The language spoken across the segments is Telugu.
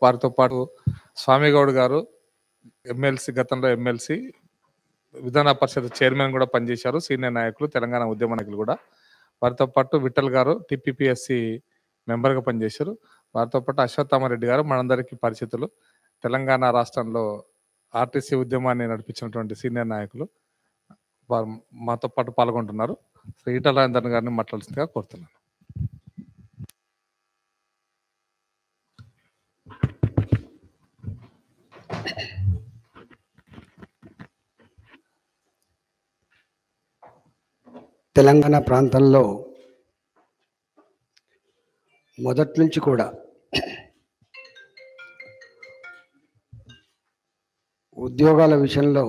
వారితో పాటు స్వామిగౌడ్ గారు ఎమ్మెల్సీ గతంలో ఎమ్మెల్సీ విధాన పరిషత్ చైర్మన్ కూడా పనిచేశారు సీనియర్ నాయకులు తెలంగాణ ఉద్యమ నాయకులు కూడా వారితో పాటు విఠల్ గారు టిపిపిఎస్సి మెంబర్గా పనిచేశారు వారితో పాటు అశ్వత్థామరెడ్డి గారు మనందరికీ పరిచితులు తెలంగాణ రాష్ట్రంలో ఆర్టీసీ ఉద్యమాన్ని నడిపించినటువంటి సీనియర్ నాయకులు వారు మాతో పాటు పాల్గొంటున్నారు సో ఈటల రాజేందర్ గారిని మాట్లాడుతుందిగా కోరుతున్నాను తెలంగాణ ప్రాంతంలో మొదటి నుంచి కూడా ఉద్యోగాల విషయంలో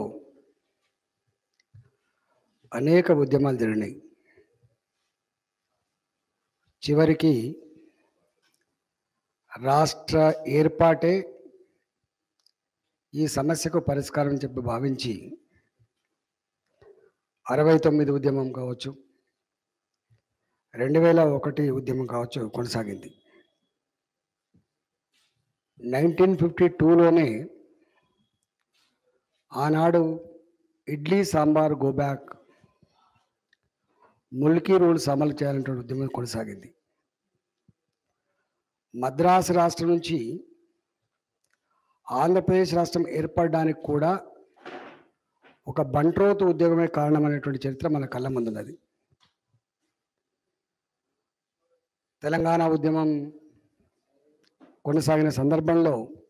అనేక ఉద్యమాలు జరిగినాయి చివరికి రాష్ట్ర ఏర్పాటే ఈ సమస్యకు పరిష్కారం చెప్పి భావించి అరవై తొమ్మిది ఉద్యమం కావచ్చు రెండు వేల ఒకటి ఉద్యమం కావచ్చు కొనసాగింది నైన్టీన్ ఫిఫ్టీ టూలోనే ఆనాడు idli sambar go back Mulki rules అమలు చేయాలంటే ఉద్యమం కొనసాగింది మద్రాసు రాష్ట్రం నుంచి ఆంధ్రప్రదేశ్ రాష్ట్రం ఏర్పడడానికి కూడా ఒక బంట్రోతు ఉద్యోగమే కారణమైనటువంటి చరిత్ర మన కళ్ళ ముందున్నది తెలంగాణ ఉద్యమం కొనసాగిన సందర్భంలో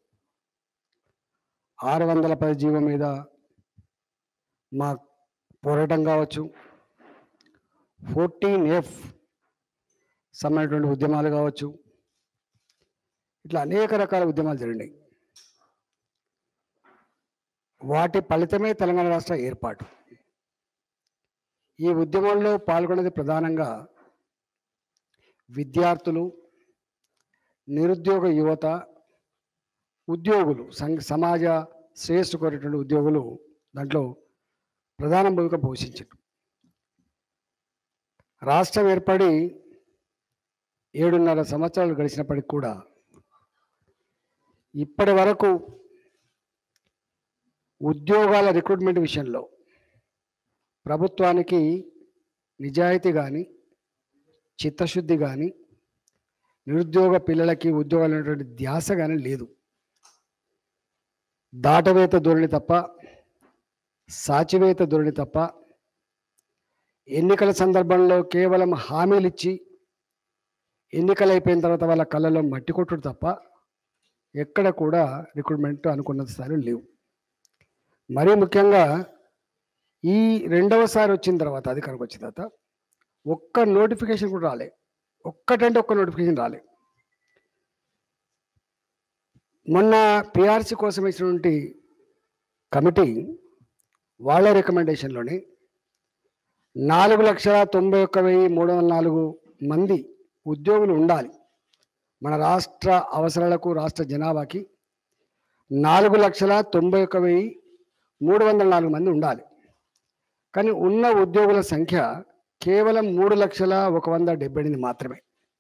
ఆరు వందల పది జీవం మీద మా పోరాటం కావచ్చు ఫోర్టీన్ ఎఫ్ సమైనటువంటి ఉద్యమాలు కావచ్చు ఇట్లా అనేక రకాల ఉద్యమాలు జరిగినాయి వాటి ఫలితమే తెలంగాణ రాష్ట్ర ఏర్పాటు ఈ ఉద్యమంలో పాల్గొన్నది ప్రధానంగా విద్యార్థులు నిరుద్యోగ యువత ఉద్యోగులు సంఘ సమాజ శ్రేయస్సు కోరేటువంటి ఉద్యోగులు దాంట్లో ప్రధాన భూమిక పోషించారు రాష్ట్రం ఏర్పడి ఏడున్నర సంవత్సరాలు గడిచినప్పటికి కూడా ఇప్పటి వరకు ఉద్యోగాల రిక్రూట్మెంట్ విషయంలో ప్రభుత్వానికి నిజాయితీ కానీ చిత్తశుద్ధి కానీ నిరుద్యోగ పిల్లలకి ఉద్యోగాలు అనేటువంటి ధ్యాస కానీ లేదు దాటవేత ధోరణి తప్ప సాచివేత ధోరణి తప్ప ఎన్నికల సందర్భంలో కేవలం హామీలు ఇచ్చి ఎన్నికలు అయిపోయిన తర్వాత వాళ్ళ కళ్ళలో మట్టి కొట్టుడు తప్ప ఎక్కడ కూడా రిక్రూట్మెంట్ అనుకున్న స్థాయిలో లేవు మరీ ముఖ్యంగా ఈ రెండవసారి వచ్చిన తర్వాత అధికారికి వచ్చిన తర్వాత ఒక్క నోటిఫికేషన్ కూడా రాలే ఒక్కటంటే ఒక్క నోటిఫికేషన్ రాలే మొన్న పిఆర్సీ కోసం ఇచ్చినటువంటి కమిటీ వాళ్ళ రికమెండేషన్లోనే నాలుగు లక్షల తొంభై ఒక్క వెయ్యి మూడు వందల నాలుగు మంది ఉద్యోగులు ఉండాలి మన రాష్ట్ర అవసరాలకు రాష్ట్ర జనాభాకి నాలుగు లక్షల తొంభై ఒక్క వెయ్యి మూడు వందల నాలుగు మంది ఉండాలి కానీ ఉన్న ఉద్యోగుల సంఖ్య కేవలం మూడు లక్షల ఒక వంద డెబ్బై ఎనిమిది మాత్రమే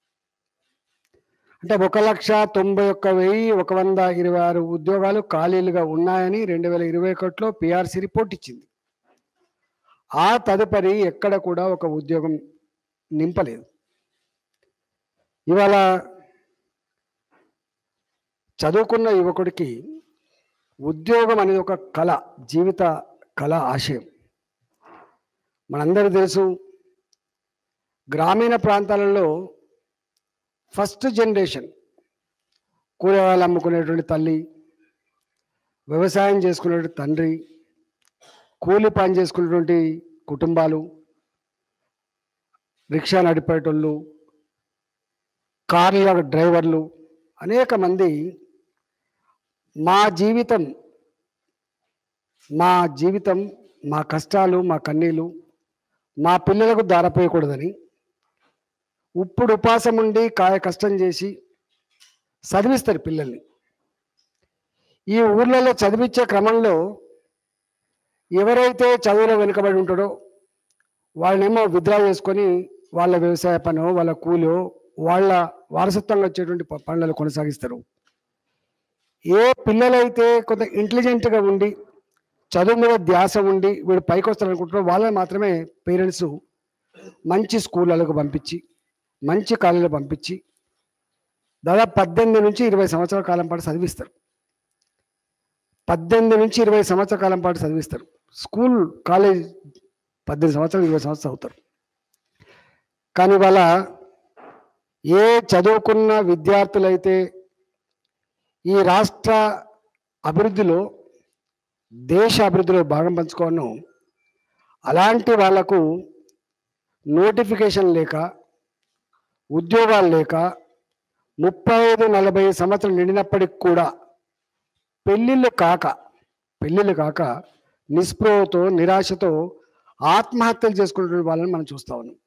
అంటే ఒక లక్ష తొంభై ఒక్క వెయ్యి ఒక వంద ఇరవై ఆరు ఉద్యోగాలు ఖాళీలుగా ఉన్నాయని రెండు వేల ఇరవై ఒకటిలో పిఆర్సీ రిపోర్ట్ ఇచ్చింది ఆ తదుపరి ఎక్కడ కూడా ఒక ఉద్యోగం నింపలేదు ఇవాళ చదువుకున్న యువకుడికి ఉద్యోగం అనేది ఒక కళ జీవిత కళ ఆశయం మనందరూ తెలుసు గ్రామీణ ప్రాంతాలలో ఫస్ట్ జనరేషన్ కూరగాయలు అమ్ముకునేటువంటి తల్లి వ్యవసాయం చేసుకునేటువంటి తండ్రి కూలి పని చేసుకునేటువంటి కుటుంబాలు రిక్షా నడిపేటోళ్ళు కార్ల డ్రైవర్లు అనేక మంది మా జీవితం మా జీవితం మా కష్టాలు మా కన్నీళ్ళు మా పిల్లలకు దారపోయకూడదని ఇప్పుడు ఉపాసం ఉండి కాయ కష్టం చేసి చదివిస్తారు పిల్లల్ని ఈ ఊర్లలో చదివించే క్రమంలో ఎవరైతే చదువులో వెనుకబడి ఉంటాడో వాళ్ళనేమో విత్డ్రా చేసుకొని వాళ్ళ వ్యవసాయ పనో వాళ్ళ కూలో వాళ్ళ వారసత్వంగా వచ్చేటువంటి ప- పనులను కొనసాగిస్తారు ఏ పిల్లలైతే కొంత ఇంటెలిజెంట్గా ఉండి చదువు మీద ధ్యాస ఉండి వీడు పైకి వస్తారనుకుంటున్నారో వాళ్ళని మాత్రమే పేరెంట్స్ మంచి స్కూళ్ళకు పంపించి మంచి కాలేజీలో పంపించి దాదాపు పద్దెనిమిది నుంచి ఇరవై సంవత్సరాల కాలం పాటు చదివిస్తారు పద్దెనిమిది నుంచి ఇరవై సంవత్సరాల కాలం పాటు చదివిస్తారు స్కూల్ కాలేజ్ పద్దెనిమిది సంవత్సరాలు ఇరవై సంవత్సరాలు అవుతారు కానీ వాళ్ళ ఏ చదువుకున్న విద్యార్థులైతే ఈ రాష్ట్ర అభివృద్ధిలో దేశ అభివృద్ధిలో భాగం పంచుకోను అలాంటి వాళ్లకు నోటిఫికేషన్ లేక ఉద్యోగాలు లేక ముప్పై ఐదు నలభై సంవత్సరాలు నిండినప్పటికి కూడా పెళ్ళిళ్ళు కాక పెళ్ళిళ్ళు కాక నిస్పృహతో నిరాశతో ఆత్మహత్యలు చేసుకునే వాళ్ళని మనం చూస్తా ఉన్నాం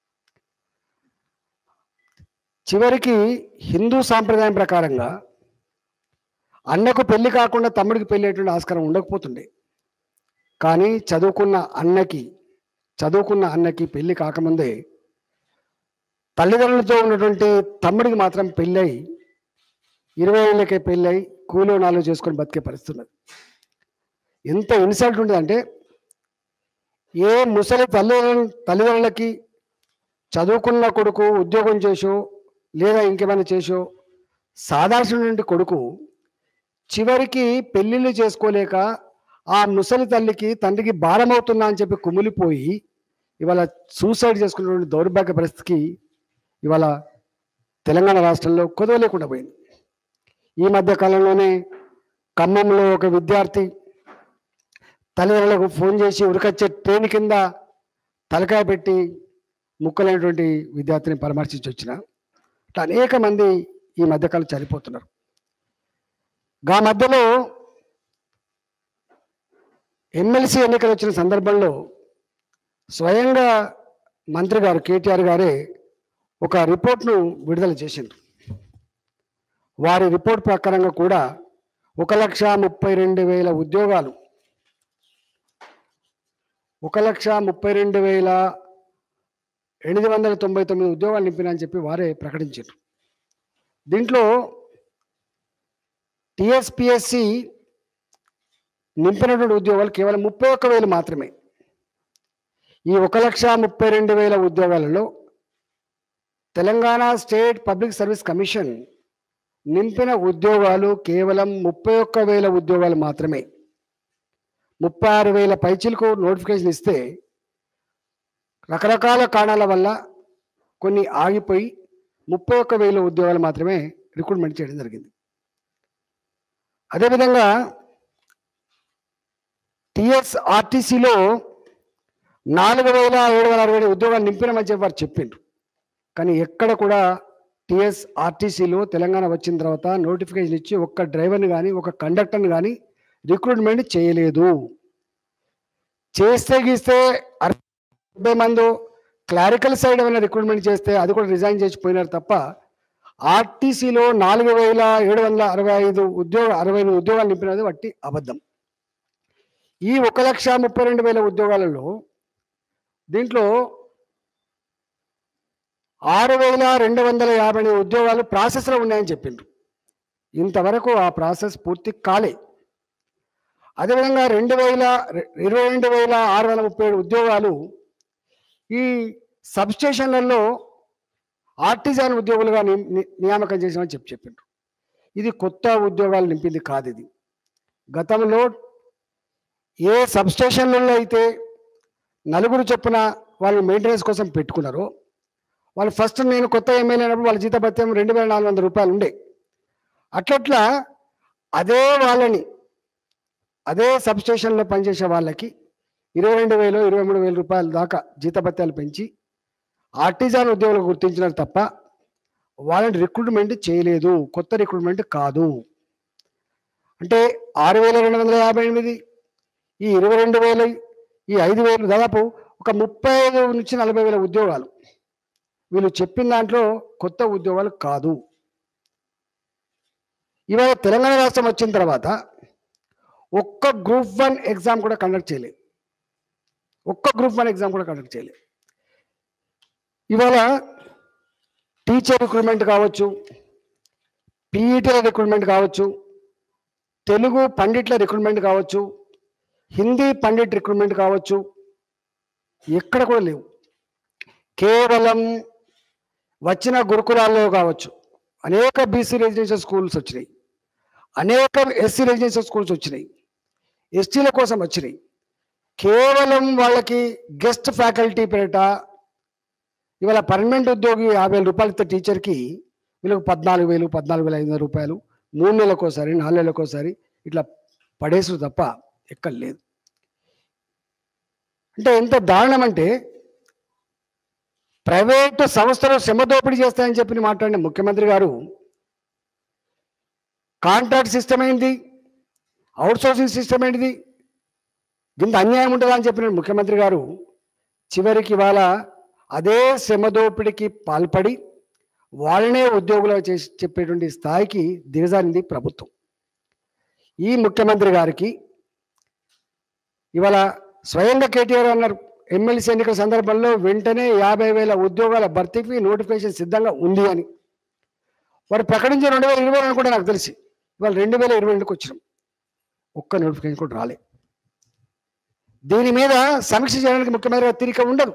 చివరికి హిందూ సాంప్రదాయం ప్రకారంగా అన్నకు పెళ్లి కాకుండా తమ్ముడికి పెళ్లి అయ్యేటువంటి ఆస్కారం ఉండకపోతుండే కానీ చదువుకున్న అన్నకి చదువుకున్న అన్నకి పెళ్లి కాకముందే తల్లిదండ్రులతో ఉన్నటువంటి తమ్ముడికి మాత్రం పెళ్ళై ఇరవై ఏళ్ళకే పెళ్ళై కూలో నాలుగు చేసుకొని బతికే పరిస్థితి ఉన్నది ఎంత ఇన్సల్ట్ ఉండదంటే ఏ ముసలి తల్లిదండ్రుల తల్లిదండ్రులకి చదువుకున్న కొడుకు ఉద్యోగం చేసో లేదా ఇంకేమైనా చేసో సాధారణ కొడుకు చివరికి పెళ్ళిళ్ళు చేసుకోలేక ఆ ముసలి తల్లికి తండ్రికి భారం అవుతున్నా అని చెప్పి కుమిలిపోయి ఇవాళ సూసైడ్ చేసుకున్నటువంటి దౌర్భాగ్య పరిస్థితికి ఇవాళ తెలంగాణ రాష్ట్రంలో కొదవ లేకుండా పోయింది ఈ మధ్య కాలంలోనే ఖమ్మంలో ఒక విద్యార్థి తల్లిదండ్రులకు ఫోన్ చేసి ఉరికొచ్చే ట్రైన్ కింద తలకాయ పెట్టి ముక్కలైనటువంటి విద్యార్థిని పరామర్శించి వచ్చిన ఇట్లా అనేక మంది ఈ మధ్యకాలం చనిపోతున్నారు గా మధ్యలో ఎమ్మెల్సీ ఎన్నికలు వచ్చిన సందర్భంలో స్వయంగా మంత్రి గారు కేటీఆర్ గారే ఒక రిపోర్ట్ను విడుదల చేసిండ్రు వారి రిపోర్ట్ ప్రకారంగా కూడా ఒక లక్ష ముప్పై రెండు వేల ఉద్యోగాలు ఒక లక్ష ముప్పై రెండు వేల ఎనిమిది వందల తొంభై తొమ్మిది ఉద్యోగాలు నింపినా చెప్పి వారే ప్రకటించారు దీంట్లో టిఎస్పిఎస్సి నింపినటువంటి ఉద్యోగాలు కేవలం ముప్పై ఒక్క వేలు మాత్రమే ఈ ఒక లక్ష ముప్పై రెండు వేల ఉద్యోగాలలో Telangana State Public Service Commission నింపిన ఉద్యోగాలు కేవలం ముప్పై ఒక్క వేల ఉద్యోగాలు మాత్రమే ముప్పై ఆరు వేల పైచీలకు నోటిఫికేషన్ ఇస్తే రకరకాల కారణాల వల్ల కొన్ని ఆగిపోయి ముప్పై ఒక్క వేల ఉద్యోగాలు మాత్రమే రిక్రూట్మెంట్ చేయడం జరిగింది అదేవిధంగా టిఎస్ ఆర్టీసీలో నాలుగు వేల ఏడు వందల అరవై ఏడు ఉద్యోగాలు నింపినామని చెప్పి వారు చెప్పిండ్రు కానీ ఎక్కడ కూడా టిఎస్ ఆర్టీసీలో తెలంగాణ వచ్చిన తర్వాత నోటిఫికేషన్ ఇచ్చి ఒక్క డ్రైవర్ని కానీ ఒక కండక్టర్ని కానీ రిక్రూట్మెంట్ చేయలేదు చేస్తే గీస్తే డెబ్బై మంది క్లారికల్ సైడ్ ఏమైనా రిక్రూట్మెంట్ చేస్తే అది కూడా రిజైన్ చేసి పోయినారు తప్ప ఆర్టీసీలో నాలుగు వేల ఏడు వందల అరవై ఐదు ఉద్యోగ అరవై ఐదు ఉద్యోగాలు నింపినది వట్టి అబద్ధం ఈ ఒక లక్ష ముప్పై రెండు వేల ఉద్యోగాలలో దీంట్లో ఆరు వేల రెండు వందల యాభై ఎనిమిది ఉద్యోగాలు ప్రాసెస్లో ఉన్నాయని చెప్పిండ్రు ఇంతవరకు ఆ ప్రాసెస్ పూర్తి కాలే అదేవిధంగా రెండు వేల ఇరవై రెండు వేల ఆరు వందల ముప్పై ఏడు ఉద్యోగాలు ఈ సబ్స్టేషన్లలో ఆర్టిజాన్ ఉద్యోగులుగా ని- ని- నియామకం చేసామని చెప్పి చెప్పిండ్రు ఇది కొత్త ఉద్యోగాలు నింపింది కాదు ఇది గతంలో ఏ సబ్స్టేషన్లలో అయితే నలుగురు చొప్పున వాళ్ళు మెయింటెనెన్స్ కోసం పెట్టుకున్నారో వాళ్ళు ఫస్ట్ నేను కొత్త ఎమ్మెల్యే అయినప్పుడు వాళ్ళ జీతభత్యం రెండు వేల నాలుగు వందల రూపాయలు ఉండే అట్లట్లా అదే వాళ్ళని అదే సబ్స్టేషన్లో పనిచేసే వాళ్ళకి ఇరవై రెండు వేలు ఇరవై మూడు వేల రూపాయల దాకా జీతభత్యాలు పెంచి ఆర్టిజాన్ ఉద్యోగులు గుర్తించినారు తప్ప వాళ్ళని రిక్రూట్మెంట్ చేయలేదు కొత్త రిక్రూట్మెంట్ కాదు అంటే ఆరు వేల రెండు వందల యాభై ఎనిమిది ఈ ఇరవై రెండు వేలు ఈ ఐదు వేలు దాదాపు ఒక ముప్పై ఐదు నుంచి నలభై వేల ఉద్యోగాలు వీళ్ళు చెప్పిన దాంట్లో కొత్త ఉద్యోగాలు కాదు ఇవాళ తెలంగాణ రాష్ట్రం వచ్చిన తర్వాత ఒక్క గ్రూప్ వన్ ఎగ్జామ్ కూడా కండక్ట్ చేయలేదు ఒక్క గ్రూప్ వన్ ఎగ్జామ్ కూడా కండక్ట్ చేయలేదు ఇవాళ టీచర్ రిక్రూట్మెంట్ కావచ్చు పీఈటీల రిక్రూట్మెంట్ కావచ్చు తెలుగు పండిట్ల రిక్రూట్మెంట్ కావచ్చు హిందీ పండిట్ రిక్రూట్మెంట్ కావచ్చు ఎక్కడ కూడా లేవు కేవలం వచ్చిన గురుకులాల్లో కావచ్చు అనేక బీసీ రెసిడెన్షియల్ స్కూల్స్ వచ్చినాయి అనేక ఎస్సీ రెసిడెన్షియల్ స్కూల్స్ వచ్చినాయి ఎస్టీల కోసం వచ్చినాయి కేవలం వాళ్ళకి గెస్ట్ ఫ్యాకల్టీ పేరిట ఇవాళ పర్మనెంట్ ఉద్యోగి యాభై వేల రూపాయలు ఇస్తే టీచర్కి వీళ్ళకి పద్నాలుగు వేలు పద్నాలుగు వేల ఐదు వందల రూపాయలు మూడు నెలలకోసారి నాలుగు నెలలకోసారి ఇట్లా పడేసుడు తప్ప ఎక్కడ లేదు అంటే ఎంత దారుణం అంటే ప్రైవేటు సంస్థలు శ్రమ దోపిడీ చేస్తాయని చెప్పి మాట్లాడిన ముఖ్యమంత్రి గారు కాంట్రాక్ట్ సిస్టమ్ ఏంటి అవుట్ సోర్సింగ్ సిస్టమ్ ఏంటిది ఇంత అన్యాయం ఉంటుందా అని చెప్పిన ముఖ్యమంత్రి గారు చివరికి ఇవాళ అదే శ్రమ దోపిడీకి పాల్పడి వాళ్ళనే ఉద్యోగులు చేసి చెప్పేటువంటి స్థాయికి దిగజారింది ప్రభుత్వం ఈ ముఖ్యమంత్రి గారికి ఇవాళ స్వయంగా కేటీఆర్ అన్నారు ఎమ్మెల్సీ ఎన్నికల సందర్భంలో వెంటనే యాభై వేల ఉద్యోగాల భర్తీకి నోటిఫికేషన్ సిద్ధంగా ఉంది అని వారు ప్రకటించిన రెండు వేల ఇరవై రెండు కూడా నాకు తెలిసి ఇవాళ రెండు వేల ఇరవై రెండుకి వచ్చినాం ఒక్క నోటిఫికేషన్ కూడా రాలే దీని మీద సమీక్ష చేయడానికి ముఖ్యమంత్రి గారి తీరిక ఉండదు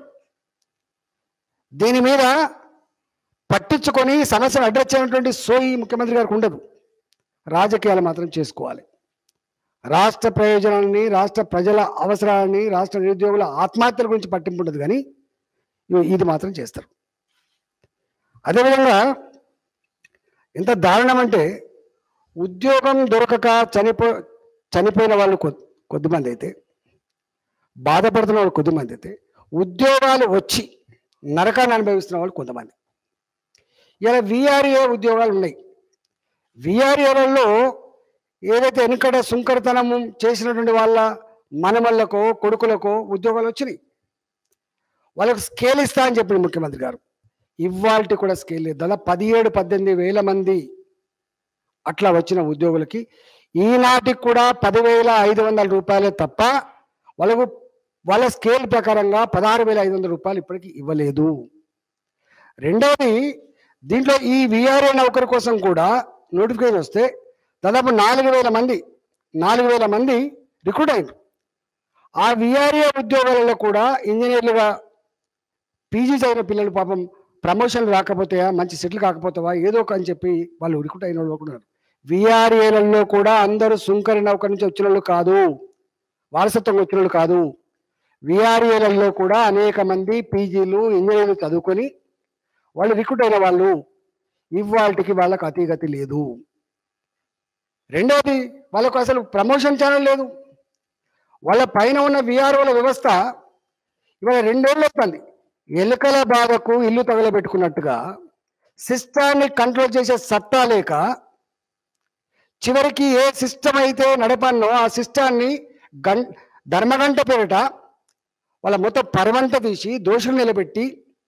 దీని మీద పట్టించుకొని సమస్యను అడ్రస్ చేయనటువంటి సోయి ముఖ్యమంత్రి గారికి ఉండదు రాజకీయాలు మాత్రం చేసుకోవాలి రాష్ట్ర ప్రయోజనాలని రాష్ట్ర ప్రజల అవసరాలని రాష్ట్ర నిరుద్యోగుల ఆత్మహత్యల గురించి పట్టింపు ఉండదు కానీ ఇవి- ఇది మాత్రం చేస్తారు అదేవిధంగా ఎంత దారుణం అంటే ఉద్యోగం దొరకక చనిపో చనిపోయిన వాళ్ళు కొద్ది కొద్దిమంది అయితే బాధపడుతున్న వాళ్ళు కొద్దిమంది అయితే ఉద్యోగాలు వచ్చి నరకాన్ని అనుభవిస్తున్న వాళ్ళు కొంతమంది ఇలా విఆర్ఏ ఉద్యోగాలు ఉన్నాయి విఆర్ఏలలో ఏదైతే వెనుకట సుంకరతనము చేసినటువంటి వాళ్ళ మనమళ్ళకో కొడుకులకో ఉద్యోగాలు వచ్చినాయి వాళ్ళకు స్కేల్ ఇస్తా అని చెప్పింది ముఖ్యమంత్రి గారు ఇవాళ కూడా స్కేల్ లేదు దాదాపు పదిహేడు పద్దెనిమిది వేల మంది అట్లా వచ్చిన ఉద్యోగులకి ఈనాటికి కూడా పదివేల ఐదు వందల రూపాయలే తప్ప వాళ్ళకు వాళ్ళ స్కేల్ ప్రకారంగా పదహారు వేల ఐదు వందల రూపాయలు ఇప్పటికీ ఇవ్వలేదు రెండవది దీంట్లో ఈ విఆర్ఏ నౌకరు కోసం కూడా నోటిఫికేషన్ వస్తే దాదాపు నాలుగు వేల మంది నాలుగు వేల మంది రిక్రూట్ అయ్యారు ఆ విఆర్ఏ ఉద్యోగాలలో కూడా ఇంజనీర్లుగా పీజీ చదివిన పిల్లలు పాపం ప్రమోషన్లు రాకపోతాయా మంచి సెటిల్ కాకపోతావా ఏదో ఒక అని చెప్పి వాళ్ళు రిక్రూట్ అయిన వాళ్ళు కూడా ఉన్నారు విఆర్ఏలలో కూడా అందరూ సుంకరి నౌక నుంచి వచ్చిన వాళ్ళు కాదు వారసత్వంగా వచ్చిన వాళ్ళు కాదు విఆర్ఏలలో కూడా అనేక మంది పీజీలు ఇంజనీర్లు చదువుకొని వాళ్ళు రిక్రూట్ అయిన వాళ్ళు ఇవాళకి వాళ్ళకి అతిగతి లేదు రెండవది వాళ్ళకు అసలు ప్రమోషన్ ఛానల్ లేదు వాళ్ళ పైన ఉన్న విఆర్ఓల వ్యవస్థ ఇవాళ రెండేళ్ళు అవుతుంది ఎలుకల బాధకు ఇల్లు తగలబెట్టుకున్నట్టుగా సిస్టాన్ని కంట్రోల్ చేసే సత్తా లేక చివరికి ఏ సిస్టమ్ అయితే నడపన్నో ఆ సిస్టాన్ని గం ధర్మగంట పేరిట వాళ్ళ మొత్తం పరవంత తీసి దోషులు నిలబెట్టి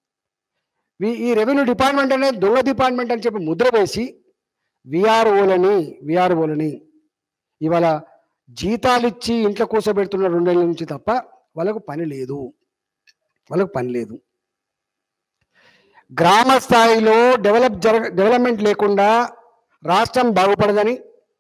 ఈ- ఈ రెవెన్యూ డిపార్ట్మెంట్ అనేది దొంగ డిపార్ట్మెంట్ అని చెప్పి ముద్ర వేసి విఆర్ఓలని విఆర్ఓలని ఇవాళ జీతాలు ఇచ్చి ఇంట్లో కూర్చోబెడుతున్న రెండేళ్ళ నుంచి తప్ప వాళ్ళకు పని లేదు వాళ్ళకు పని లేదు గ్రామ స్థాయిలో డెవలప్ జరగ డెవలప్మెంట్ లేకుండా రాష్ట్రం బాగుపడదని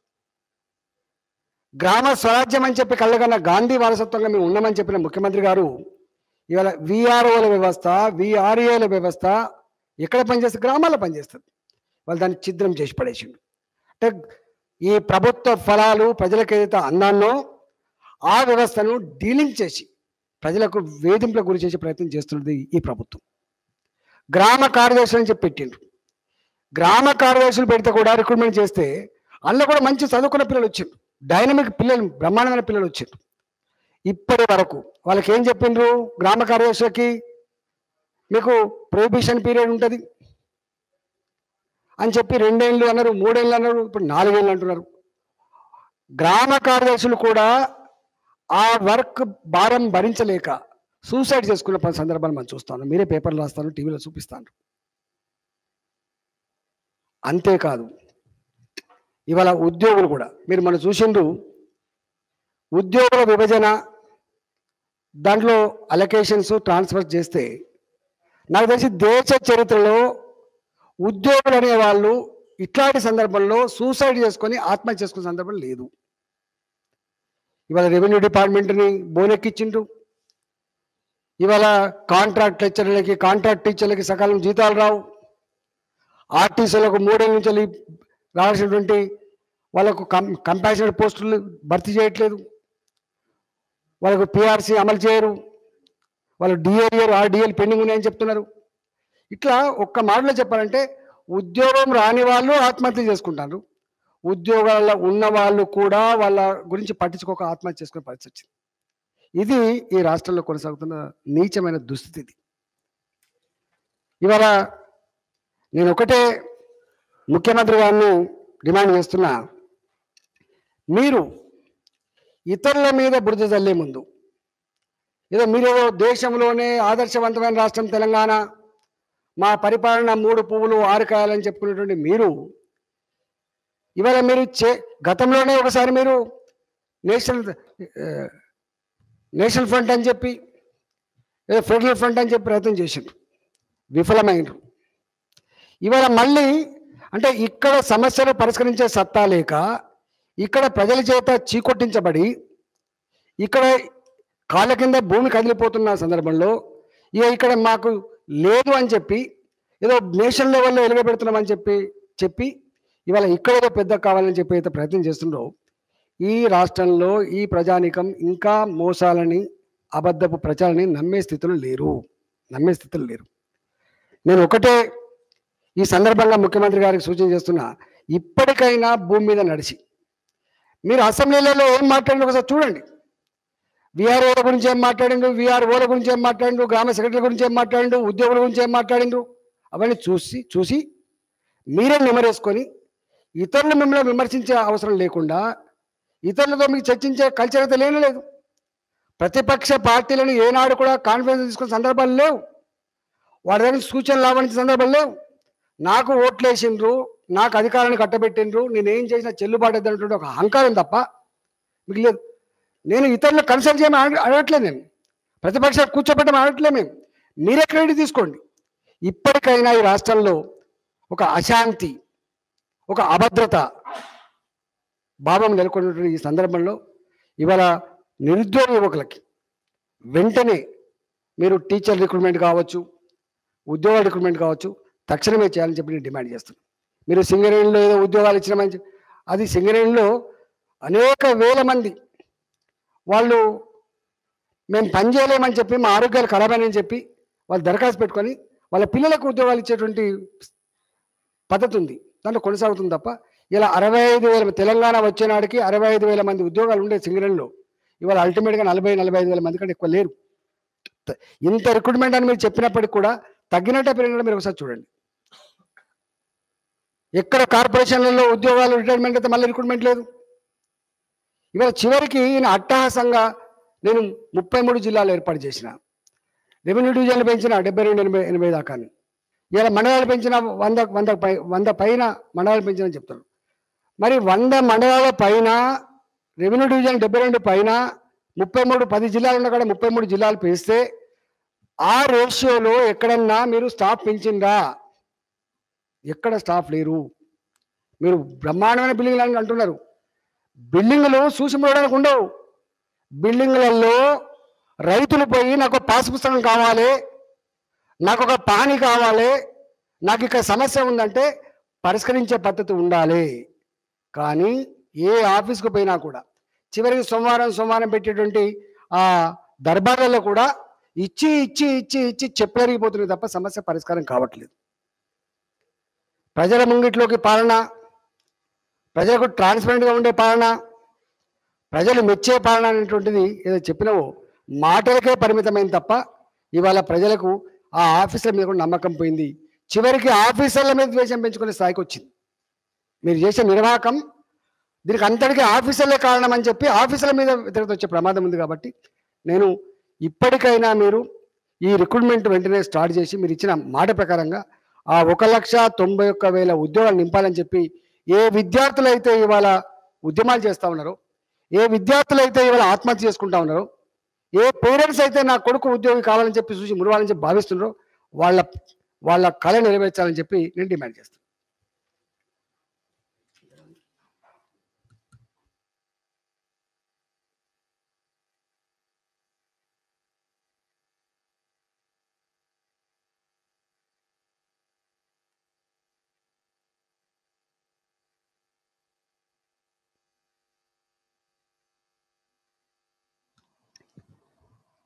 గ్రామ స్వరాజ్యం అని చెప్పి కళ్ళగన్న గాంధీ వారసత్వంగా మేము ఉన్నామని చెప్పిన ముఖ్యమంత్రి గారు ఇవాళ విఆర్ఓల వ్యవస్థ విఆర్ఏల వ్యవస్థ ఎక్కడ పనిచేస్తుంది గ్రామాల్లో పనిచేస్తుంది వాళ్ళు దాన్ని ఛిద్రం చేసి పడేసిండు అంటే ఈ ప్రభుత్వ ఫలాలు ప్రజలకు ఏదైతే అందాన్నో ఆ వ్యవస్థను డీలింగ్ చేసి ప్రజలకు వేధింపులకు గురి చేసే ప్రయత్నం చేస్తున్నది ఈ ప్రభుత్వం గ్రామ కార్యదర్శులు అని చెప్పి పెట్టిండ్రు గ్రామ కార్యదర్శులు పెడితే కూడా రిక్రూట్మెంట్ చేస్తే అందులో కూడా మంచి చదువుకున్న పిల్లలు వచ్చిండ్రు డైనమిక్ పిల్లలు బ్రహ్మాండమైన పిల్లలు వచ్చిండ్రు ఇప్పటి వరకు వాళ్ళకి ఏం చెప్పిండ్రు గ్రామ కార్యదర్శులకి మీకు ప్రొహిబిషన్ పీరియడ్ ఉంటుంది అని చెప్పి రెండేళ్ళు అన్నారు మూడేళ్ళు అన్నారు ఇప్పుడు నాలుగేళ్ళు అంటున్నారు గ్రామ కార్యదర్శులు కూడా ఆ వర్క్ భారం భరించలేక సూసైడ్ చేసుకున్న పలు సందర్భాలు మనం చూస్తాను మీరే పేపర్లు రాస్తాను టీవీలో చూపిస్తాను అంతేకాదు ఇవాళ ఉద్యోగులు కూడా మీరు మనం చూసిండ్రు ఉద్యోగుల విభజన దాంట్లో అలొకేషన్స్ ట్రాన్స్ఫర్ చేస్తే నాకు తెలిసి దేశ చరిత్రలో ఉద్యోగులు అనే వాళ్ళు ఇట్లాంటి సందర్భంలో సూసైడ్ చేసుకొని ఆత్మహత్య చేసుకునే సందర్భం లేదు ఇవాళ రెవెన్యూ డిపార్ట్మెంట్ని బోనెక్కిచ్చిండ్రు ఇవాళ కాంట్రాక్ట్ లెక్చర్లకి కాంట్రాక్ట్ టీచర్లకి సకాలం జీతాలు రావు ఆర్టీసీలకు మూడేళ్ళ నుంచి వెళ్ళి రావాల్సినటువంటి వాళ్ళకు కం కంపాషనెట్ పోస్టులు భర్తీ చేయట్లేదు వాళ్ళకు పిఆర్సీ అమలు చేయరు వాళ్ళు డిఏరియర్ ఆర్డిఎల్ పెండింగ్ ఉన్నాయని చెప్తున్నారు ఇట్లా ఒక్క మాటలో చెప్పాలంటే ఉద్యోగం రాని వాళ్ళు ఆత్మహత్య చేసుకుంటారు ఉద్యోగాల్లో ఉన్న వాళ్ళు కూడా వాళ్ళ గురించి పట్టించుకోక ఆత్మహత్య చేసుకునే పరిస్థితి వచ్చింది ఇది ఈ రాష్ట్రంలో కొనసాగుతున్న నీచమైన దుస్థితి ఇది ఇవాళ నేను ఒకటే ముఖ్యమంత్రి గారిని డిమాండ్ చేస్తున్నా మీరు ఇతరుల మీద బురద చల్లే ముందు ఏదో మీరేదో దేశంలోనే ఆదర్శవంతమైన రాష్ట్రం తెలంగాణ మా పరిపాలన మూడు పువ్వులు ఆరు కాయాలని చెప్పుకునేటువంటి మీరు ఇవాళ మీరు చే గతంలోనే ఒకసారి మీరు నేషనల్ ఆ, నేషనల్ ఫ్రంట్ అని చెప్పి ఏదో ఫెడరల్ ఫ్రంట్ అని చెప్పి ప్రయత్నం చేసిండ్రు విఫలమైనరు ఇవాళ మళ్ళీ అంటే ఇక్కడ సమస్యలు పరిష్కరించే సత్తా లేక ఇక్కడ ప్రజల చేత చీకొట్టించబడి ఇక్కడ కాళ్ళ కింద భూమి కదిలిపోతున్న సందర్భంలో ఇక ఇక్కడ మాకు లేదు అని చెప్పి ఏదో నేషనల్ లెవెల్లో ఎలుగబెడుతున్నామని చెప్పి చెప్పి ఇవాళ ఇక్కడ ఏదో పెద్ద కావాలని చెప్పి అయితే ప్రయత్నం చేస్తుండో ఈ రాష్ట్రంలో ఈ ప్రజానికం ఇంకా మోసాలని అబద్ధపు ప్రచారాన్ని నమ్మే స్థితిలో లేరు నమ్మే స్థితిలో లేరు నేను ఒకటే ఈ సందర్భంగా ముఖ్యమంత్రి గారికి సూచన చేస్తున్నా ఇప్పటికైనా భూమి మీద నడిచి మీరు అసెంబ్లీలలో ఏం మాట్లాడిన ఒకసారి చూడండి విఆర్ఓల గురించి ఏం మాట్లాడిండు విఆర్ఓల గురించి ఏం మాట్లాడిండు గ్రామ సెక్రటరీ గురించి ఏం మాట్లాడిండు ఉద్యోగుల గురించి ఏం మాట్లాడిండు అవన్నీ చూసి చూసి మీరే నిమరేసుకొని ఇతరులు మిమ్మల్ని విమర్శించే అవసరం లేకుండా ఇతరులతో మీకు చర్చించే కల్చర్ అయితే లేనే లేదు ప్రతిపక్ష పార్టీలను ఏనాడు కూడా కాన్ఫిడెన్స్ తీసుకునే సందర్భాలు లేవు వాడి దగ్గర సూచనలు రావడానికి సందర్భాలు లేవు నాకు ఓట్లేసిండ్రు నాకు అధికారాన్ని కట్టబెట్టిండ్రు నేనేం చేసినా చెల్లుబాటు అవుతుంటే ఒక అహంకారం తప్ప మీకు లేదు నేను ఇతరులు కన్సల్ట్ చేయమని అడగ- అడగట్లేదు నేను ప్రతిపక్షాలు కూర్చోబెట్టమని అడగట్లేదు మేము మీరే క్రెడిట్ తీసుకోండి ఇప్పటికైనా ఈ రాష్ట్రంలో ఒక అశాంతి ఒక అభద్రత భావం నెలకొన్నటువంటి ఈ సందర్భంలో ఇవాళ నిరుద్యోగ యువకులకి వెంటనే మీరు టీచర్ రిక్రూట్మెంట్ కావచ్చు ఉద్యోగ రిక్రూట్మెంట్ కావచ్చు తక్షణమే చేయాలని చెప్పి నేను డిమాండ్ చేస్తున్నాను మీరు సింగరేణిలో ఏదో ఉద్యోగాలు ఇచ్చినామని చెప్పి అది సింగరేణిలో అనేక వేల మంది వాళ్ళు మేము పని చేయలేమని చెప్పి మా ఆరోగ్యాలు ఖరాబైనని చెప్పి వాళ్ళు దరఖాస్తు పెట్టుకొని వాళ్ళ పిల్లలకు ఉద్యోగాలు ఇచ్చేటువంటి పద్ధతి ఉంది దాంట్లో కొనసాగుతుంది తప్ప ఇలా అరవై ఐదు వేల తెలంగాణ వచ్చే నాటికి అరవై ఐదు వేల మంది ఉద్యోగాలు ఉండే సింగరేణిలో ఇవాళ అల్టిమేట్గా నలభై నలభై ఐదు వేల మంది కంటే ఎక్కువ లేరు త- ఇంత రిక్రూట్మెంట్ అని మీరు చెప్పినప్పటికి కూడా తగ్గినట్టే పెరిగినట్టు మీరు ఒకసారి చూడండి ఎక్కడ కార్పొరేషన్లలో ఉద్యోగాలు రిటైర్మెంట్ అయితే మళ్ళీ రిక్రూట్మెంట్ లేదు ఇవాళ చివరికి ఈయన అట్టహాసంగా నేను ముప్పై మూడు జిల్లాలు ఏర్పాటు చేసిన రెవెన్యూ డివిజన్లు పెంచిన డెబ్బై రెండు ఎనభై ఎనభై దాకా ఇలా మండలాలు పెంచిన వంద వంద పై వంద పైన మండలాలు పెంచిన చెప్తారు మరి వంద మండలాల పైన రెవెన్యూ డివిజన్ డెబ్బై రెండు పైన ముప్పై మూడు పది జిల్లాలు ఉన్న కూడా ముప్పై మూడు జిల్లాలు పెంచితే ఆ రేషియోలో ఎక్కడన్నా మీరు స్టాఫ్ పెంచిందా ఎక్కడ స్టాఫ్ లేరు మీరు బ్రహ్మాండమైన బిల్డింగ్లు అని అంటున్నారు బిల్డింగ్లు చూసి మూడడానికి ఉండవు బిల్డింగ్లలో రైతులు పోయి నాకు ఒక పాస్ పుస్తకం కావాలి నాకు ఒక పాని కావాలి నాకు ఇక్కడ సమస్య ఉందంటే పరిష్కరించే పద్ధతి ఉండాలి కానీ ఏ ఆఫీస్కి పోయినా కూడా చివరికి సోమవారం సోమవారం పెట్టేటువంటి ఆ దర్బార్లలో కూడా ఇచ్చి ఇచ్చి ఇచ్చి ఇచ్చి చెప్పలరిగిపోతుంది తప్ప సమస్య పరిష్కారం కావట్లేదు ప్రజల ముంగిట్లోకి పాలన ప్రజలకు ట్రాన్స్పరెంట్గా ఉండే పాలన ప్రజలు మెచ్చే పాలన అనేటువంటిది ఏదో చెప్పినావో మాటలకే పరిమితమైంది తప్ప ఇవాళ ప్రజలకు ఆ ఆఫీసర్ల మీద కూడా నమ్మకం పోయింది చివరికి ఆఫీసర్ల మీద ద్వేషం పెంచుకునే స్థాయికి వచ్చింది మీరు చేసే నిర్వాహకం దీనికి అంతటికీ ఆఫీసర్లే కారణం అని చెప్పి ఆఫీసర్ల మీద వ్యతిరేకత వచ్చే ప్రమాదం ఉంది కాబట్టి నేను ఇప్పటికైనా మీరు ఈ రిక్రూట్మెంట్ వెంటనే స్టార్ట్ చేసి మీరు ఇచ్చిన మాట ప్రకారంగా ఆ ఒక లక్ష తొంభై ఒక్క వేల ఉద్యోగాలు నింపాలని చెప్పి ఏ విద్యార్థులు అయితే ఇవాళ ఉద్యమాలు చేస్తూ ఉన్నారో ఏ విద్యార్థులు అయితే ఇవాళ ఆత్మహత్య చేసుకుంటా ఉన్నారో ఏ పేరెంట్స్ అయితే నా కొడుకు ఉద్యోగి కావాలని చెప్పి చూసి మురవాలని చెప్పి భావిస్తున్నారో వాళ్ళ వాళ్ళ కళ నెరవేర్చాలని చెప్పి నేను డిమాండ్ చేస్తాను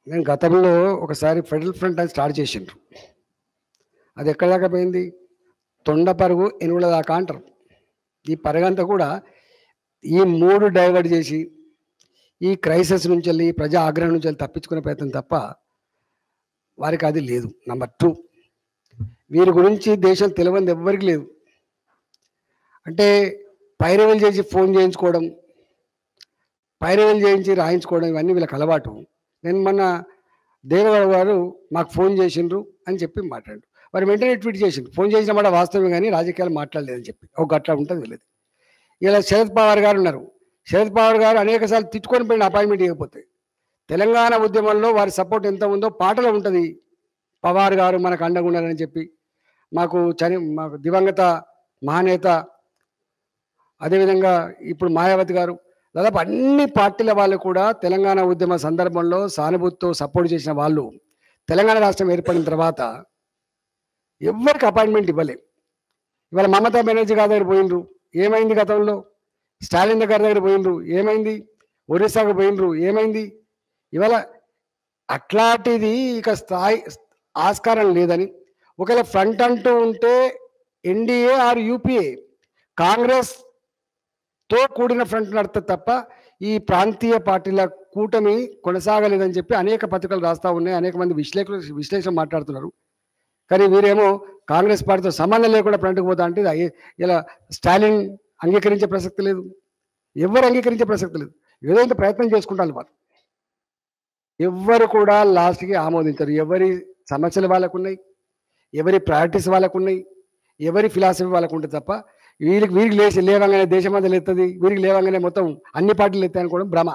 నేను గతంలో ఒకసారి ఫెడరల్ ఫ్రంట్ అని స్టార్ట్ చేసిండ్రు అది ఎక్కడ దాకా పోయింది తొండ పరుగు ఎనుగుల దాకా అంటారు ఈ పరగంతా కూడా ఈ మూడు డైవర్ట్ చేసి ఈ క్రైసిస్ నుంచి వెళ్ళి ప్రజా ఆగ్రహం నుంచి వెళ్ళి తప్పించుకునే ప్రయత్నం తప్ప వారికి అది లేదు నంబర్ టూ వీరి గురించి దేశం తెలియనిది ఎవ్వరికి లేదు అంటే పైరవీలు చేసి ఫోన్ చేయించుకోవడం పైరవీలు చేయించి రాయించుకోవడం ఇవన్నీ వీళ్ళకి అలవాటు నేను మొన్న దేవగౌడ గారు మాకు ఫోన్ చేసిండ్రు అని చెప్పి మాట్లాడు వారు వెంటనే ట్వీట్ చేసిండ్రు ఫోన్ చేసిన మాట వాస్తవమే కానీ రాజకీయాలు మాట్లాడలేదని చెప్పి ఒక గట్ల ఉంటుంది తెలియదు ఇలా శరద్ పవార్ గారు ఉన్నారు శరద్ పవార్ గారు అనేక సార్లు తిట్టుకొని పోయిన అపాయింట్మెంట్ ఇవ్వకపోతే తెలంగాణ ఉద్యమంలో వారి సపోర్ట్ ఎంత ఉందో పాటలో ఉంటుంది పవార్ గారు మనకు అండగా ఉన్నారని చెప్పి మాకు చని మాకు దివంగత మహానేత అదేవిధంగా ఇప్పుడు మాయావతి గారు దాదాపు అన్ని పార్టీల వాళ్ళు కూడా తెలంగాణ ఉద్యమ సందర్భంలో సానుభూతితో సపోర్ట్ చేసిన వాళ్ళు తెలంగాణ రాష్ట్రం ఏర్పడిన తర్వాత ఎవరికి అపాయింట్మెంట్ ఇవ్వలే ఇవాళ మమతా బెనర్జీ గారి దగ్గర పోయినరు ఏమైంది గతంలో స్టాలిన్ గారి దగ్గర పోయినరు ఏమైంది ఒరిస్సాకు పోయినరు ఏమైంది ఇవాళ అట్లాంటిది ఇక స్థాయి ఆస్కారం లేదని ఒకవేళ ఫ్రంట్ అంటూ ఉంటే ఎన్డీఏ ఆర్ యూపీఏ కాంగ్రెస్ తో కూడిన ఫ్రంట్ నడుతుంది తప్ప ఈ ప్రాంతీయ పార్టీల కూటమి కొనసాగలేదని చెప్పి అనేక పత్రికలు రాస్తా ఉన్నాయి అనేక మంది విశ్లేషకులు విశ్లేషణ మాట్లాడుతున్నారు కానీ వీరేమో కాంగ్రెస్ పార్టీతో సంబంధం లేకుండా ఫ్రంట్కి పోతా అంటే ఇది అయ్యే- ఇలా స్టాలిన్ అంగీకరించే ప్రసక్తి లేదు ఎవరు అంగీకరించే ప్రసక్తి లేదు ఏదో ఇంత ప్రయత్నం చేసుకుంటారు వారు ఎవ్వరు కూడా లాస్ట్కి ఆమోదించరు ఎవరి సమస్యలు వాళ్ళకు ఉన్నాయి ఎవరి ప్రయారిటీస్ వాళ్ళకు ఉన్నాయి ఎవరి ఫిలాసఫీ వాళ్ళకు ఉంటుంది తప్ప వీరికి వీరికి లేచి లేవంగానే దేశం అంతా లేస్తుంది వీరికి లేవంగానే మొత్తం అన్ని పార్టీలు ఎత్తాయి అనుకోవడం భ్రమ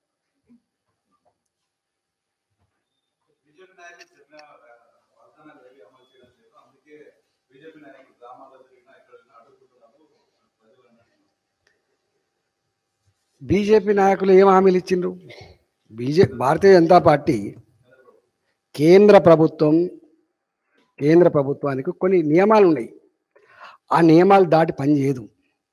బీజేపీ నాయకులు చెప్పిన వాగ్దానాలు ఏవి అమలు చేయడం లేదు అందుకే బీజేపీ నాయకులు గ్రామాల్లో తిరిగినా ఎక్కడ వెళ్ళినా అడ్డుకుంటున్నారు ప్రజలు అన్నట్టు బీజేపీ నాయకులు ఏం హామీలు ఇచ్చిండ్రు బీజే భారతీయ జనతా పార్టీ కేంద్ర ప్రభుత్వం కేంద్ర ప్రభుత్వానికి కొన్ని నియమాలు ఉన్నాయి ఆ నియమాలు దాటి పనిచేయదు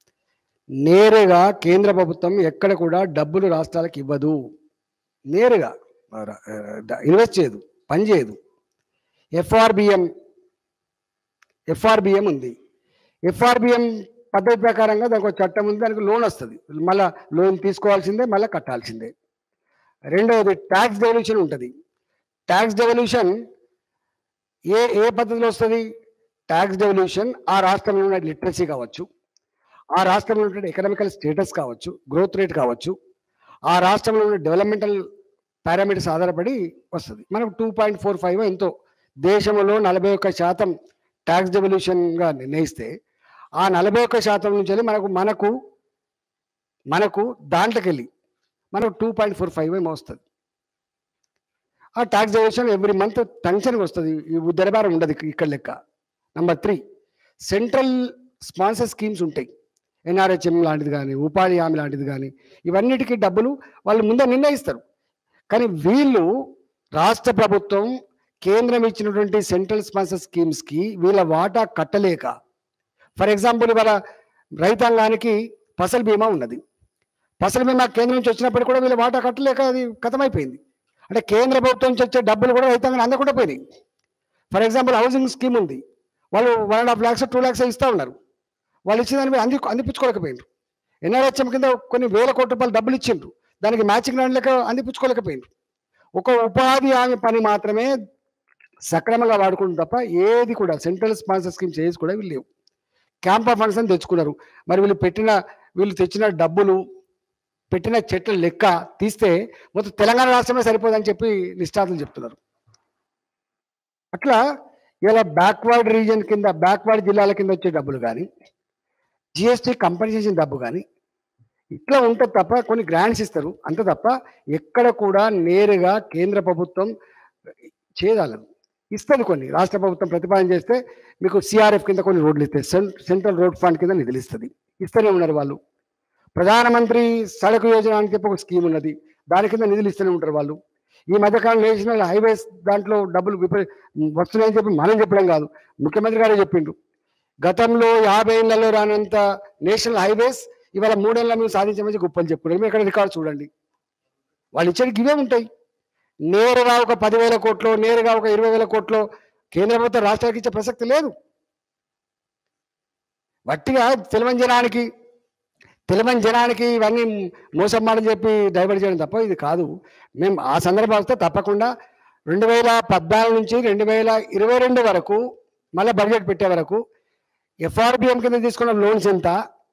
నేరుగా కేంద్ర ప్రభుత్వం ఎక్కడ కూడా డబ్బులు రాష్ట్రాలకు ఇవ్వదు నేరుగా ఇన్వెస్ట్ చేయదు పని చేయదు ఎఫ్ఆర్బిఎం ఎఫ్ఆర్బిఎం ఉంది ఎఫ్ఆర్బిఎం పద్ధతి ప్రకారంగా దానికి ఒక చట్టం ఉంది దానికి లోన్ వస్తుంది మళ్ళీ లోన్ తీసుకోవాల్సిందే మళ్ళీ కట్టాల్సిందే రెండవది ట్యాక్స్ డెవల్యూషన్ ఉంటుంది ట్యాక్స్ డెవల్యూషన్ ఏ ఏ పద్ధతిలో వస్తుంది ట్యాక్స్ డెవల్యూషన్ ఆ రాష్ట్రంలో ఉన్న లిటరసీ కావచ్చు ఆ రాష్ట్రంలో ఉన్న ఎకనామికల్ స్టేటస్ కావచ్చు గ్రోత్ రేట్ కావచ్చు ఆ రాష్ట్రంలో ఉన్న డెవలప్మెంటల్ పారామీటర్స్ ఆధారపడి వస్తుంది మనకు టూ పాయింట్ ఫోర్ ఫైవ్ ఎంతో దేశంలో నలభై ఒక్క శాతం ట్యాక్స్ డెవల్యూషన్గా నిర్ణయిస్తే ఆ నలభై ఒక్క శాతం నుంచి వెళ్ళి మనకు మనకు మనకు దాంట్లోకి వెళ్ళి మనకు టూ పాయింట్ ఫోర్ ఫైవ్ ఏమో వస్తుంది ఆ ట్యాక్స్ డెవల్యూషన్ ఎవ్రీ మంత్ టెన్షన్కి వస్తుంది ఈ ఉద్దరబారం ఉండదు ఇక్క- ఇక్కడ లెక్క number three central sponsor schemes ఉంటాయి ఎన్ఆర్హెచ్ఎం లాంటిది కానీ ఉపాధి హామీ లాంటిది కానీ ఇవన్నిటికీ డబ్బులు వాళ్ళు ముందే నిర్ణయిస్తారు కానీ వీళ్ళు రాష్ట్ర ప్రభుత్వం కేంద్రం ఇచ్చినటువంటి సెంట్రల్ స్పాన్సర్ స్కీమ్స్కి వీళ్ళ వాటా కట్టలేక ఫర్ ఎగ్జాంపుల్ ఇవాళ రైతాంగానికి ఫసల్ బీమా ఉన్నది ఫసల్ బీమా కేంద్రం నుంచి వచ్చినప్పుడు కూడా వీళ్ళ వాటా కట్టలేక అది కథమైపోయింది అంటే కేంద్ర ప్రభుత్వం నుంచి వచ్చే డబ్బులు కూడా రైతాంగాన్ని అందకుండా పోయినాయి ఫర్ ఎగ్జాంపుల్ హౌసింగ్ స్కీమ్ ఉంది వాళ్ళు one and half lakhs two lakhs ఇస్తూ ఉన్నారు వాళ్ళు ఇచ్చిన దాన్ని అంది అందిపుచ్చుకోలేకపోయినారు ఎన్ఆర్హెచ్ఎం కింద కొన్ని వేల కోట్ల రూపాయలు డబ్బులు ఇచ్చిండ్రు దానికి మ్యాచింగ్ రాని లెక్క అందిపుచ్చుకోలేకపోయినారు ఒక ఉపాధి హామీ పని మాత్రమే సక్రమంగా వాడుకుంటుంది తప్ప ఏది కూడా సెంట్రల్ స్పాన్సర్ స్కీమ్స్ ఏది కూడా వీళ్ళు లేవు క్యాంప్ ఆఫ్ ఫండ్స్ అని తెచ్చుకున్నారు మరి వీళ్ళు పెట్టిన వీళ్ళు తెచ్చిన డబ్బులు పెట్టిన చెట్ల లెక్క తీస్తే మొత్తం తెలంగాణ రాష్ట్రమే సరిపోదని చెప్పి నిష్ఠాతులు చెప్తున్నారు అట్లా ఇలా బ్యాక్వర్డ్ రీజన్ కింద బ్యాక్వర్డ్ జిల్లాల కింద వచ్చే డబ్బులు కానీ జిఎస్టీ కంపెన్సేషన్ డబ్బు కానీ ఇట్లా ఉంటుంది తప్ప కొన్ని గ్రాంట్స్ ఇస్తారు అంత తప్ప ఎక్కడ కూడా నేరుగా కేంద్ర ప్రభుత్వం చేయగలదు ఇస్తుంది కొన్ని రాష్ట్ర ప్రభుత్వం ప్రతిపాదన చేస్తే మీకు సిఆర్ఎఫ్ కింద కొన్ని రోడ్లు ఇస్తాయి సెం- సెంట్రల్ రోడ్ ఫండ్ కింద నిధులు ఇస్తుంది ఇస్తూనే ఉన్నారు వాళ్ళు ప్రధానమంత్రి సడక్ యోజన అని చెప్పి ఒక స్కీమ్ ఉన్నది దాని కింద నిధులు ఇస్తూనే ఉంటారు వాళ్ళు ఈ మధ్యకాలం నేషనల్ హైవేస్ దాంట్లో డబ్బులు విపరీ వస్తున్నాయని చెప్పి మనం చెప్పడం కాదు ముఖ్యమంత్రి గారే చెప్పిండు గతంలో యాభై ఏళ్లలో రానంత నేషనల్ హైవేస్ ఇవాళ మూడేళ్ల మేము సాధించమని గొప్పలు చెప్పుకున్నాం మీరు ఇక్కడ రికార్డు చూడండి వాళ్ళు ఇచ్చేది ఇవే ఉంటాయి నేరుగా ఒక పదివేల కోట్లు నేరుగా ఒక ఇరవై వేల కోట్లు కేంద్ర ప్రభుత్వం రాష్ట్రానికి ఇచ్చే ప్రసక్తి లేదు వట్టిగా తెలివని జనానికి తెలివని జనానికి ఇవన్నీ మోసం మాటలు చెప్పి డైవర్ట్ చేయడం తప్ప ఇది కాదు మేము ఆ సందర్భం వస్తే తప్పకుండా రెండు వేల పద్నాలుగు నుంచి రెండు వేల ఇరవై రెండు వరకు మళ్ళీ బడ్జెట్ పెట్టే వరకు ఎఫ్ఆర్బిఎం కింద తీసుకున్న లోన్స్ ఎంత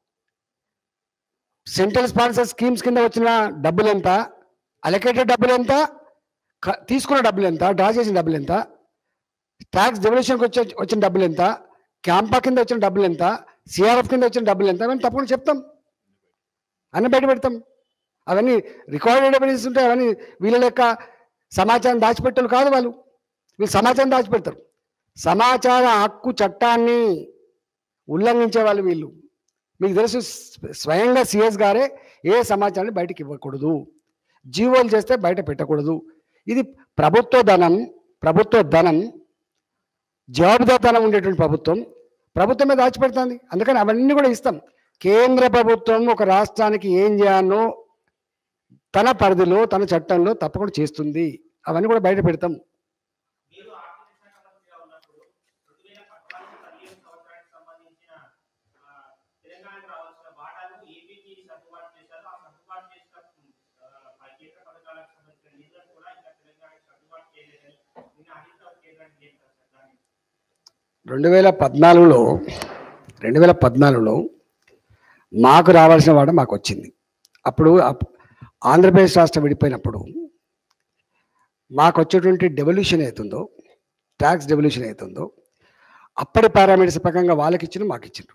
సెంట్రల్ స్పాన్సర్ స్కీమ్స్ కింద వచ్చిన డబ్బులు ఎంత అలొకేటెడ్ డబ్బులు ఎంత క- తీసుకున్న డబ్బులు ఎంత డ్రా చేసిన డబ్బులు ఎంత ట్యాక్స్ డెవల్యూషన్కి వచ్చే వచ్చిన డబ్బులు ఎంత క్యాంపా కింద వచ్చిన డబ్బులు ఎంత సిఆర్ఎఫ్ కింద వచ్చిన డబ్బులు ఎంత మేము తప్పకుండా చెప్తాం అన్ని బయట పెడతాం అవన్నీ రికార్డెడ్ ఎవిడెన్స్ ఉంటాయి అవన్నీ వీళ్ళ లెక్క సమాచారం దాచిపెట్టలు కాదు వాళ్ళు వీళ్ళు సమాచారం దాచిపెడతారు సమాచార హక్కు చట్టాన్ని ఉల్లంఘించే వాళ్ళు వీళ్ళు మీకు తెలుసు స్వ- స్వయంగా సిఎస్ గారే ఏ సమాచారాన్ని బయటకు ఇవ్వకూడదు జీవోలు చేస్తే బయట పెట్టకూడదు ఇది ప్రభుత్వ ధనం ప్రభుత్వ ధనం జవాబుదారితనం ఉండేటువంటి ప్రభుత్వం ప్రభుత్వమే దాచిపెడుతుంది అందుకని అవన్నీ కూడా ఇస్తాం కేంద్ర ప్రభుత్వం ఒక రాష్ట్రానికి ఏం చేయాలో తన పరిధిలో తన చట్టంలో తప్పకుండా చేస్తుంది అవన్నీ కూడా బయట పెడతాం మీరు ఆర్థిక శాఖ మంత్రిగా ఉన్నప్పుడు రెండు వేల పద్నాలుగు పదిహేను సంవత్సరానికి సంబంధించిన ఆ, తెలంగాణకు రావాల్సిన వాటాను ఏపీకి సర్దుబాటు చేశారు ఆ సర్దుబాటు చేసిన ఆ, ఆ కేంద్ర పథకాలకు సంబంధించిన నిధులను కూడా ఇంకా తెలంగాణకు సర్దుబాటు చేయలేదని నిన్న హరీష్ రావు కేంద్రానికి చేశారు సార్ దాన్ని రెండు వేల పద్నాలుగులో రెండు వేల పద్నాలుగులో మాకు రావాల్సిన వాట మాకు వచ్చింది అప్పుడు అప్- ఆంధ్రప్రదేశ్ రాష్ట్రం విడిపోయినప్పుడు మాకు వచ్చేటువంటి డెవల్యూషన్ అవుతుందో ట్యాక్స్ డెవల్యూషన్ అవుతుందో అప్పటి పారామీటర్స్ ప్రకారంగా వాళ్ళకి ఇచ్చిన మాకు ఇచ్చిన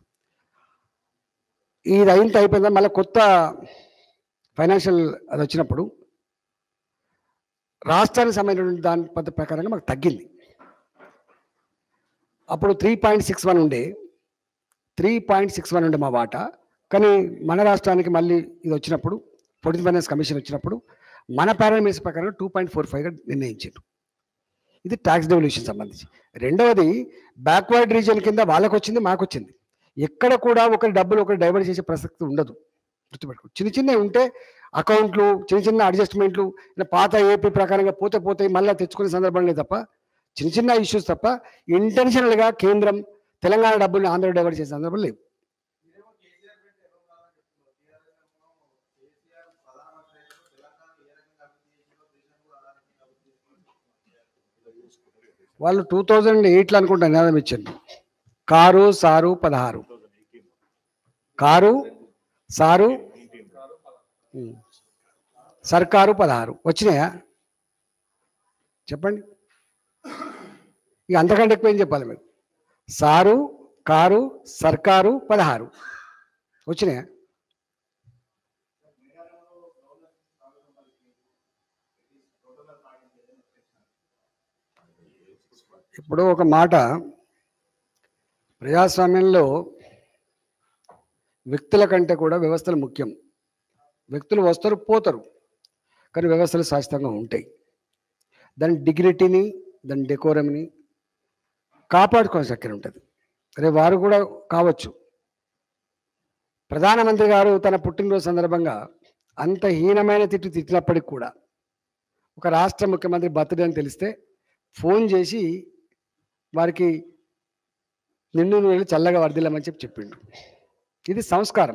ఇది అయిన అయిపోయిందా మళ్ళీ కొత్త ఫైనాన్షియల్ అది వచ్చినప్పుడు రాష్ట్రానికి సంబంధించిన దాని పద్ధతి ప్రకారంగా మాకు తగ్గింది అప్పుడు త్రీ పాయింట్ సిక్స్ వన్ ఉండే త్రీ పాయింట్ సిక్స్ వన్ ఉండే మా వాటా కానీ మన రాష్ట్రానికి మళ్ళీ ఇది వచ్చినప్పుడు ఫోర్టీన్ ఫైనాన్స్ కమిషన్ వచ్చినప్పుడు మన పారామీటర్స్ ప్రకారం టూ పాయింట్ ఫోర్ ఫైవ్గా నిర్ణయించారు ఇది ట్యాక్స్ డెవల్యూషన్ సంబంధించి రెండవది బ్యాక్వర్డ్ రీజియన్ కింద వాళ్ళకు వచ్చింది మాకు వచ్చింది ఎక్కడ కూడా ఒకరి డబ్బులు ఒకరు డైవర్ట్ చేసే ప్రసక్తి ఉండదు గుర్తుపెట్టుకో చిన్న చిన్నవి ఉంటే అకౌంట్లు చిన్న చిన్న అడ్జస్ట్మెంట్లు ఇలా పాత ఏపీ ప్రకారంగా పోతే పోతే మళ్ళీ తెచ్చుకునే సందర్భంలో తప్ప చిన్న చిన్న ఇష్యూస్ తప్ప ఇంటెన్షనల్గా కేంద్రం తెలంగాణ డబ్బుల్ని ఆంధ్ర డైవర్ట్ చేసే సందర్భం లేవు మీరేమో కేసీఆర్ పెట్టి ఎలా ఉండాలని చెప్తున్నారు టీఆర్ఎస్ ఏమో కేసీఆర్ ప్రధానమంత్రి అయ్యారు తెలంగాణ ఏ రకంగా అభివృద్ధి చేసిందో దేశం కూడా ఆ రకంగా అభివృద్ధి చేసిందో వాళ్ళు టూ థౌజండ్ ఎయిట్లో అనుకుంటా నినాదం ఇచ్చారు కారు సారు పదహారు కారు సారు ఉమ్. సర్కారు పదహారు వచ్చినాయా చెప్పండి ఇక అంతకంటే ఎక్కువ ఏం చెప్పాలి మీరు సారు కారు సర్కారు పదహారు వచ్చినాయా ఇప్పుడు ఒక మాట ప్రజాస్వామ్యంలో వ్యక్తుల కంటే కూడా వ్యవస్థలు ముఖ్యం వ్యక్తులు వస్తారు పోతారు కానీ వ్యవస్థలు శాశ్వతంగా ఉంటాయి దాని డిగ్నిటీని దాని డెకోరమ్ని కాపాడుకోవాల్సిన చక్కెర ఉంటుంది రేపు వారు కూడా కావచ్చు ప్రధానమంత్రి గారు తన పుట్టినరోజు సందర్భంగా అంత హీనమైన తిట్టు తిట్టినప్పటికి కూడా ఒక రాష్ట్ర ముఖ్యమంత్రి బర్త్డే అని తెలిస్తే ఫోన్ చేసి వారికి నిండు వెళ్ళి చల్లగా వర్దిల్లమని చెప్పి చెప్పిండు ఇది సంస్కారం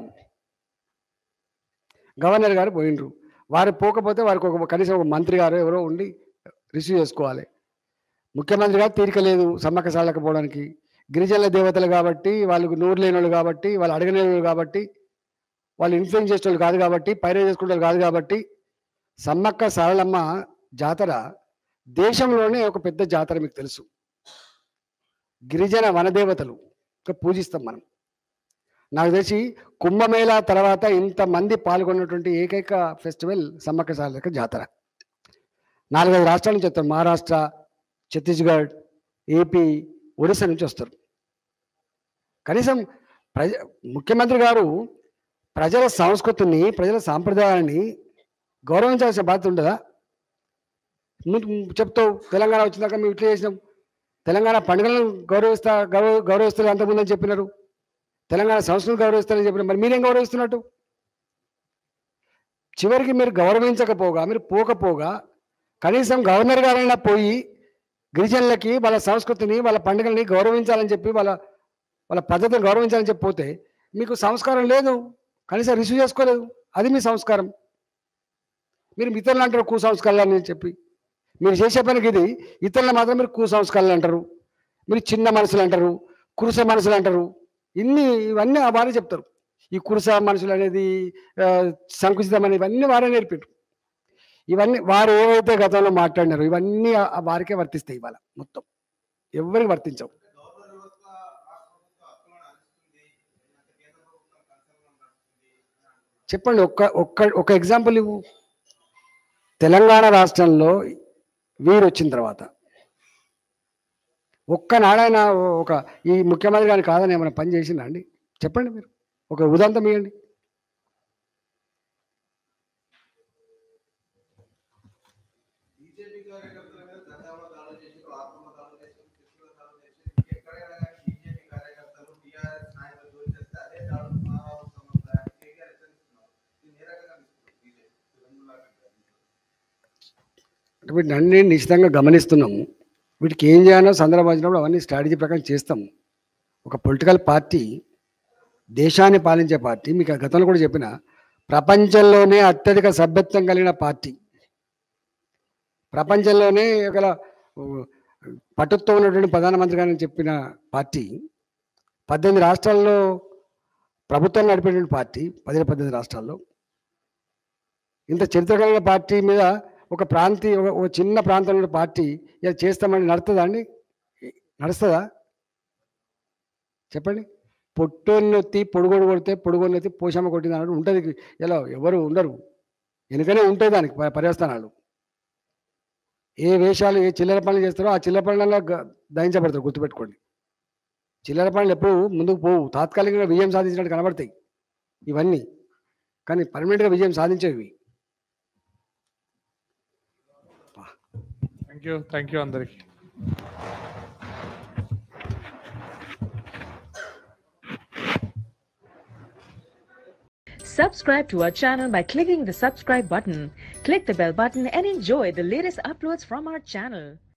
గవర్నర్ గారు పోయిండ్రు వారు పోకపోతే వారికి ఒక కనీసం ఒక మంత్రి గారు ఎవరో ఉండి రిసీవ్ చేసుకోవాలి ముఖ్యమంత్రి గారు తీరిక లేదు సమ్మక్క సాలకపోవడానికి గిరిజనుల దేవతలు కాబట్టి వాళ్ళకు నూరు లేని వాళ్ళు కాబట్టి వాళ్ళు అడగలేని వాళ్ళు కాబట్టి వాళ్ళు ఇన్ఫ్లుయెన్స్ చేసే వాళ్ళు కాదు కాబట్టి పైరే చేసుకుంటారు కాదు కాబట్టి సమ్మక్క సారలమ్మ జాతర దేశంలోనే ఒక పెద్ద జాతర మీకు తెలుసు గిరిజన వనదేవతలు ఇంకా పూజిస్తాం మనం నాకు తెలిసి కుంభమేళా తర్వాత ఇంతమంది పాల్గొన్నటువంటి ఏకైక ఫెస్టివల్ సమ్మక్క సారలక్క జాతర నాలుగైదు రాష్ట్రాల నుంచి వస్తారు మహారాష్ట్ర ఛత్తీస్గఢ్ ఏపీ ఒడిశా నుంచి వస్తారు కనీసం ప్రజ ముఖ్యమంత్రి గారు ప్రజల సంస్కృతిని ప్రజల సాంప్రదాయాన్ని గౌరవించాల్సిన బాధ్యత ఉండదా ముందు చెప్తావు తెలంగాణ వచ్చినాక మేము ఇట్లా చేసినాం తెలంగాణ పండుగలను గౌరవిస్తా గౌరవ గౌరవిస్తారు అంతకుముందని చెప్పినారు తెలంగాణ సంస్కృతిని గౌరవిస్తారని చెప్పినారు మరి మీరేం గౌరవిస్తున్నట్టు చివరికి మీరు గౌరవించకపోగా మీరు పోకపోగా కనీసం గవర్నర్ గారైనా పోయి గిరిజనులకి వాళ్ళ సంస్కృతిని వాళ్ళ పండుగల్ని గౌరవించాలని చెప్పి వాళ్ళ వాళ్ళ పద్ధతిని గౌరవించాలని చెప్పి పోతే మీకు సంస్కారం లేదు కనీసం రిసీవ్ చేసుకోలేదు అది మీ సంస్కారం మీరు ఇతరులు అంటారు కుసంస్కారాలు అని చెప్పి మీరు చేసే పనికి ఇది ఇతరులు మాత్రం మీరు కుసంస్కారాలు అంటారు మీరు చిన్న మనసులు అంటారు కురుస మనసులు అంటారు ఇన్ని ఇవన్నీ ఆ వారే చెప్తారు ఈ కురుస మనుషులు అనేది ఆ, సంకుచితం అని ఇవన్నీ వారే నేర్పారు ఇవన్నీ వారు ఏవైతే గతంలో మాట్లాడినారో ఇవన్నీ ఆ- ఆ వారికే వర్తిస్తాయి ఇవాళ మొత్తం ఎవరికి వర్తించవు గవర్నర్ వ్యవస్థ రాష్ట్ర ప్రభుత్వ హక్కులను అందిస్తుంది లేదంటే కేంద్ర ప్రభుత్వం కన్సర్న్ నడుస్తుంది అని అంటున్నారు. చెప్పండి ఒక్క ఒక్క ఒక ఎగ్జాంపుల్ ఇవ్వు తెలంగాణ రాష్ట్రంలో వీరు వచ్చిన తర్వాత ఒక్కనాడైనా ఒక ఈ ముఖ్యమంత్రి గారిని కాదని ఏమైనా పని చేసిందా అండి చెప్పండి మీరు ఒక ఉదాంతం ఇవ్వండి బీజేపీ కార్యకర్తల మీద గతంలో దాడులు చేసి ఆత్మ దాడులు చేసి శిశువుల దాడులు చేసి ఎక్కడైనా కానీ బీజేపీ కార్యకర్తలు టీఆర్ఎస్ నాయకులు దూరం చేస్తే అదే దాడులు పునరావృతం కేసీఆర్ హెచ్చరిస్తున్నారు దీన్ని ఏ రకంగా తీసుకుంటారు బీజేపీ తెలంగాణ అంటే వీటిని అన్ని నిశ్చితంగా గమనిస్తున్నాము వీటికి ఏం చేయాలో సందర్భం వచ్చినప్పుడు అవన్నీ స్ట్రాటజీ ప్రకారం చేస్తాము ఒక పొలిటికల్ పార్టీ దేశాన్ని పాలించే పార్టీ మీకు ఆ గతంలో కూడా చెప్పిన ప్రపంచంలోనే అత్యధిక సభ్యత్వం కలిగిన పార్టీ ప్రపంచంలోనే ఒక పటుత్వం ఉన్నటువంటి ప్రధానమంత్రి గారిని చెప్పిన పార్టీ పద్దెనిమిది రాష్ట్రాల్లో ప్రభుత్వం నడిపేటువంటి పార్టీ పదిహేను పద్దెనిమిది రాష్ట్రాల్లో ఇంత చరిత్ర కలిగిన పార్టీ మీద ఒక ప్రాంతీయ ఒక- ఒక చిన్న ప్రాంతంలో పార్టీ ఇలా చేస్తామని నడుతుందా అండి నడుస్తుందా చెప్పండి పొట్టొన్నెత్తి పొడుగోడు కొడితే పొడుగొన్నెత్తి పోషమ్మ కొట్టింది అన్నట్టు ఉంటుంది ఇలా ఎవరు ఉండరు వెనుకనే ఉంటాయి దానికి ప- పర్యవస్థానాలు ఏ వేషాలు ఏ చిల్లర పనులు చేస్తారో ఆ చిల్లర పనులలో గ- దయించబడతారు గుర్తుపెట్టుకోండి చిల్లర పనులు ఎప్పుడు ముందుకు పోవు తాత్కాలికంగా విజయం సాధించినట్టు కనబడతాయి ఇవన్నీ కానీ పర్మనెంట్గా విజయం సాధించేవి థ్యాంక్ యూ థ్యాంక్ యూ అందరికి Subscribe to our channel by clicking the subscribe button. Click the bell button and enjoy the latest uploads from our channel.